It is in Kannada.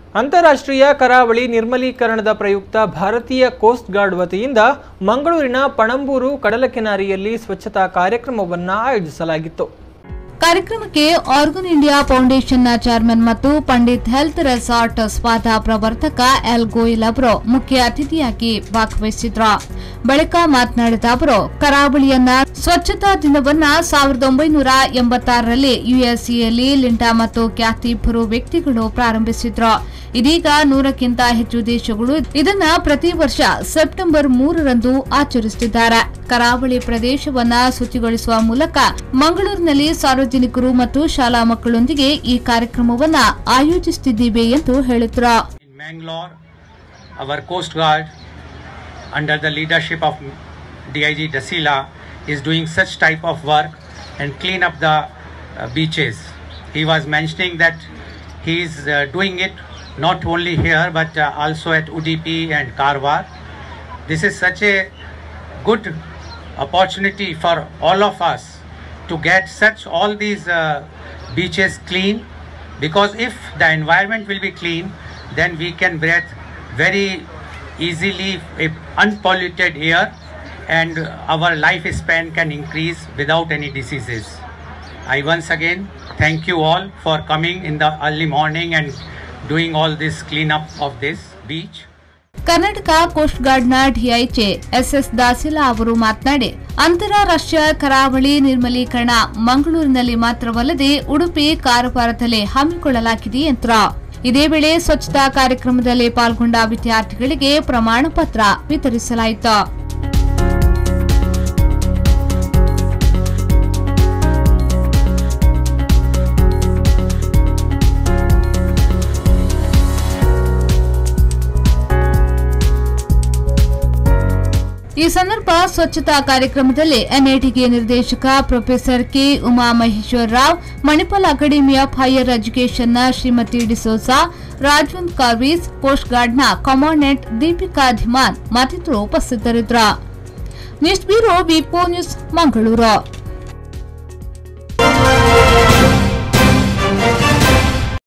ಅಂತಾರಾಷ್ಟ್ರೀಯ ಕರಾವಳಿ ನಿರ್ಮಲೀಕರಣದ ಪ್ರಯುಕ್ತ ಭಾರತೀಯ ಕೋಸ್ಟ್ ಗಾರ್ಡ್ ವತಿಯಿಂದ ಮಂಗಳೂರಿನ ಪಣಂಬೂರು ಕಡಲ ಕಿನಾರಿಯಲ್ಲಿ ಸ್ವಚ್ಛತಾ ಕಾರ್ಯಕ್ರಮವನ್ನು ಆಯೋಜಿಸಲಾಗಿತ್ತು ಕಾರ್ಯಕ್ರಮಕ್ಕೆ ಆರ್ಗನ್ ಇಂಡಿಯಾ ಫೌಂಡೇಶನ್ನ ಚೇರ್ಮನ್ ಮತ್ತು ಪಂಡಿತ್ ಹೆಲ್ತ್ ರೆಸಾರ್ಟ್ ಸ್ಪಾದ ಪ್ರವರ್ತಕ ಎಲ್ ಗೋಯಲ್ ಅವರು ಮುಖ್ಯ ಅತಿಥಿಯಾಗಿ ಭಾಗವಹಿಸಿದ್ರು ಬಳಿಕ ಮಾತನಾಡಿದ ಅವರು ಕರಾವಳಿಯನ್ನ ಸ್ವಚ್ಛತಾ ದಿನವನ್ನ ಸಾವಿರದ ಒಂಬೈನೂರ ಎಂಬತ್ತಾರರಲ್ಲಿ ಯುಎಸ್ಸಿಯಲ್ಲಿ ಲಿಂಟಾ ಮತ್ತು ಖ್ಯಾತಿ ಇಬ್ಬರು ವ್ಯಕ್ತಿಗಳು ಪ್ರಾರಂಭಿಸಿದ್ರು ಇದೀಗ ನೂರಕ್ಕಿಂತ ಹೆಚ್ಚು ದೇಶಗಳು ಇದನ್ನ ಪ್ರತಿ ವರ್ಷ ಸೆಪ್ಟೆಂಬರ್ ಮೂರರಂದು ಆಚರಿಸುತ್ತಿದ್ದಾರೆ ಕರಾವಳಿ ಪ್ರದೇಶವನ್ನ ಶುಚಿಗೊಳಿಸುವ ಮೂಲಕ ಮಂಗಳೂರಿನಲ್ಲಿ ಸಾರ್ವಜನಿಕರು ಮತ್ತು ಶಾಲಾ ಮಕ್ಕಳೊಂದಿಗೆ ಈ ಕಾರ್ಯಕ್ರಮವನ್ನ ಆಯೋಜಿಸುತ್ತಿದ್ದೇವೆ ಎಂದು ಹೇಳಿದ್ರು In Mangalore, our Coast Guard, under the leadership of DIG Dasila, is doing such type of work and clean up the uh, beaches. He was mentioning that he is uh, doing it not only here but uh, also at Udupi and Karwar. This is such a good opportunity for all of us to get such all these uh, beaches clean because if the environment will be clean then we can breathe very easily a unpolluted air and our lifespan can increase without any diseases i once again thank you all for coming in the early morning and doing all this cleanup of this beach Karnataka coast ಗಾರ್ಡ್ನ ಡಿಐಜೆ ಎಸ್ಎಸ್ ದಾಸಿಲಾ ಅವರು ಮಾತನಾಡಿ ಅಂತಾರಾಷ್ಟ್ರೀಯ ಕರಾವಳಿ ನಿರ್ಮಲೀಕರಣ ಮಂಗಳೂರಿನಲ್ಲಿ ಮಾತ್ರವಲ್ಲದೆ ಉಡುಪಿ ಕಾರವಾರದಲ್ಲಿ ಹಮ್ಮಿಕೊಳ್ಳಲಾಗಿದೆ ಎಂದರು ಇದೇ ವೇಳೆ ಸ್ವಚ್ಛತಾ ಕಾರ್ಯಕ್ರಮದಲ್ಲಿ ಪಾಲ್ಗೊಂಡ ವಿದ್ಯಾರ್ಥಿಗಳಿಗೆ ಪ್ರಮಾಣ ಪತ್ರ ವಿತರಿಸಲಾಯಿತು ಈ ಸಂದರ್ಭ ಸ್ವಚ್ಛತಾ ಕಾರ್ಯಕ್ರಮದಲ್ಲಿ ಎನ್ಐಟಿಗೆ ನಿರ್ದೇಶಕ professor K Uma Maheshwara Rao Manipal academy of higher ಎಜುಕೇಷನ್ನ ಶ್ರೀಮತಿ ಡಿಸೋಸಾ ರಾಜವಂತ್ ಕಾರ್ವೀಸ್ ಕೋಸ್ಟ್ ಗಾರ್ಡ್ನ ಕಮಾಂಡೆಂಟ್ ದೀಪಿಕಾ ಧಿಮಾನ್ ಮತ್ತಿತರರು ಉಪಸ್ಥಿತರಿದ್ದರು ನ್ಯೂಸ್ ಬ್ಯೂರೋ ವಿಪೋ ನ್ಯೂಸ್ ಮಂಗಳೂರು